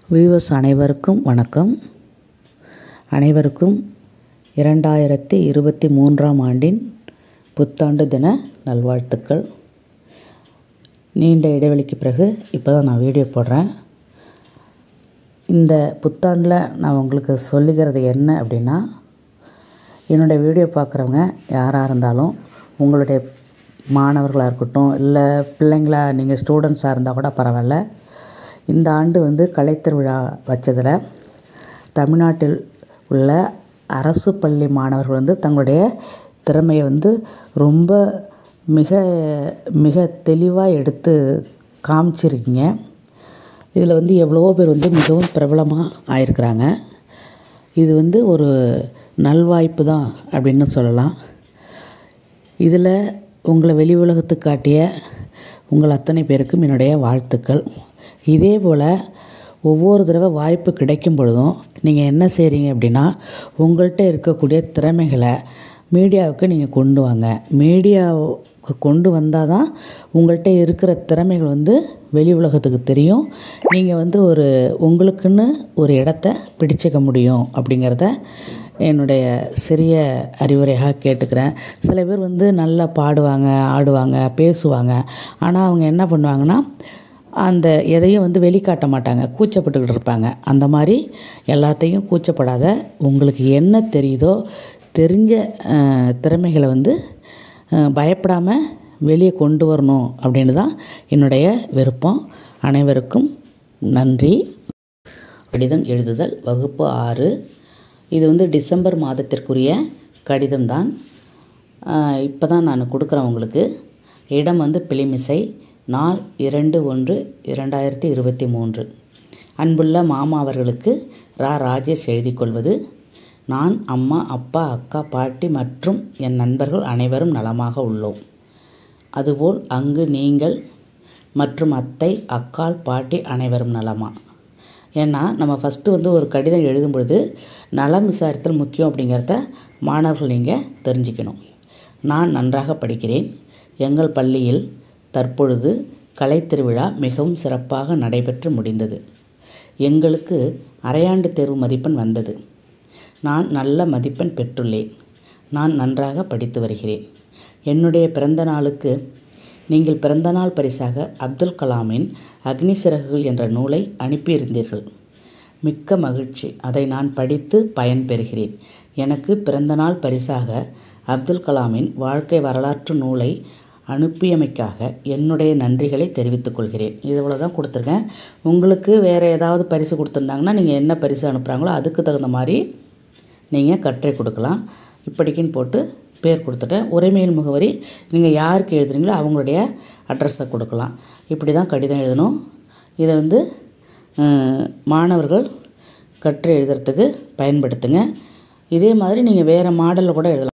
viewers அனைவருக்கும் வணக்கம் அனைவருக்கும் இரண்டாயிரத்தி இருபத்தி மூன்றாம் ஆண்டின் புத்தாண்டு தின நல்வாழ்த்துக்கள் நீண்ட இடைவெளிக்கு பிறகு இப்போ தான் நான் வீடியோ போடுறேன் இந்த புத்தாண்டில் நான் உங்களுக்கு சொல்லிக்கிறது என்ன அப்படின்னா என்னுடைய வீடியோ பார்க்குறவங்க யாராக இருந்தாலும் உங்களுடைய மாணவர்களாக இருக்கட்டும் இல்லை பிள்ளைங்களா நீங்கள் ஸ்டூடெண்ட்ஸாக இருந்தால் கூட பரவாயில்ல இந்த ஆண்டு வந்து கலைத்திருவிழா வச்சதில் தமிழ்நாட்டில் உள்ள அரசு பள்ளி மாணவர்கள் வந்து தங்களுடைய திறமையை வந்து ரொம்ப மிக மிக தெளிவாக எடுத்து காமிச்சிருக்கீங்க இதில் வந்து எவ்வளவோ பேர் வந்து மிகவும் பிரபலமாக ஆயிருக்கிறாங்க இது வந்து ஒரு நல்வாய்ப்பு தான் அப்படின்னு சொல்லலாம் இதில் உங்களை வெளி உலகத்துக்கு காட்டிய உங்கள் அத்தனை பேருக்கும் என்னுடைய வாழ்த்துக்கள் இதே போல் ஒவ்வொரு தடவை வாய்ப்பு கிடைக்கும் பொழுதும் நீங்கள் என்ன செய்கிறீங்க அப்படின்னா உங்கள்கிட்ட இருக்கக்கூடிய திறமைகளை மீடியாவுக்கு நீங்கள் கொண்டு வாங்க மீடியாவுக்கு கொண்டு வந்தால் தான் உங்கள்கிட்ட இருக்கிற திறமைகள் வந்து வெளி உலகத்துக்கு தெரியும் நீங்கள் வந்து ஒரு உங்களுக்குன்னு ஒரு இடத்த பிடிச்சிக்க முடியும் அப்படிங்கிறத என்னுடைய சிறிய அறிவுரையாக கேட்டுக்கிறேன் சில பேர் வந்து நல்லா பாடுவாங்க ஆடுவாங்க பேசுவாங்க ஆனால் அவங்க என்ன பண்ணுவாங்கன்னா அந்த எதையும் வந்து வெளிக்காட்ட மாட்டாங்க கூச்சப்பட்டுக்கிட்டு இருப்பாங்க அந்த மாதிரி எல்லாத்தையும் கூச்சப்படாத உங்களுக்கு என்ன தெரியுதோ தெரிஞ்ச அஹ், திறமைகளை வந்து அஹ், பயப்படாமல் வெளியே கொண்டு வரணும் அப்படின்னு தான் என்னுடைய விருப்பம் அனைவருக்கும் நன்றி கடிதம் எழுதுதல் வகுப்பு ஆறு இது வந்து டிசம்பர் மாதத்திற்குரிய கடிதம்தான் இப்போ தான் நான் கொடுக்குறேன் உங்களுக்கு இடம் வந்து பிளிமிசை நாள் இரண்டு ஒன்று இரண்டாயிரத்தி இருபத்தி மூன்று அன்புள்ள மாமா அவர்களுக்கு ரா ராஜேஷ் எழுதி கொள்வது நான் அம்மா அப்பா அக்கா பாட்டி மற்றும் என் நண்பர்கள் அனைவரும் நலமாக உள்ளோம் அதுபோல் அங்கு நீங்கள் மற்றும் அத்தை அக்காள் பாட்டி அனைவரும் நலமா ஏன்னா நம்ம ஃபஸ்ட்டு வந்து ஒரு கடிதம் எழுதும் பொழுது நலம் விசாரித்தல் முக்கியம் அப்படிங்கிறத மாணவர்கள் நீங்கள் தெரிஞ்சுக்கணும் நான் நன்றாக படிக்கிறேன் எங்கள் பள்ளியில் தற்பொழுது கலைத்திருவிழா மிகவும் சிறப்பாக நடைபெற்று முடிந்தது எங்களுக்கு அரையாண்டு தேர்வு மதிப்பெண் வந்தது நான் நல்ல மதிப்பெண் பெற்றுள்ளேன் நான் நன்றாக படித்து வருகிறேன் என்னுடைய பிறந்த நாளுக்கு நீங்கள் பிறந்தநாள் பரிசாக அப்துல் கலாமின் அக்னி சிறகுகள் என்ற நூலை அனுப்பியிருந்தீர்கள் மிக்க மகிழ்ச்சி அதை நான் படித்து பயன்பெறுகிறேன் எனக்கு பிறந்தநாள் பரிசாக அப்துல் கலாமின் வாழ்க்கை வரலாற்று நூலை அனுப்பியமைக்காக என்னுடைய நன்றிகளை தெரிவித்துக் கொள்கிறேன் இது இவ்வளோ தான் கொடுத்துருக்கேன் உங்களுக்கு வேறு ஏதாவது பரிசு கொடுத்துருந்தாங்கன்னா நீங்கள் என்ன பரிசு அனுப்புகிறாங்களோ அதுக்கு தகுந்த மாதிரி நீங்கள் கட்டுரை கொடுக்கலாம் இப்படிக்குன்னு போட்டு பேர் கொடுத்துட்டேன் உரிமையில் முகவரி நீங்கள் யாருக்கு எழுதுறீங்களோ அவங்களுடைய அட்ரஸை கொடுக்கலாம் இப்படி தான் கடிதம் எழுதணும் இதை வந்து அஹ், மாணவர்கள் கட்டுரை எழுதுறதுக்கு பயன்படுத்துங்க இதே மாதிரி நீங்கள் வேறு மாடலில் கூட எழுதலாம்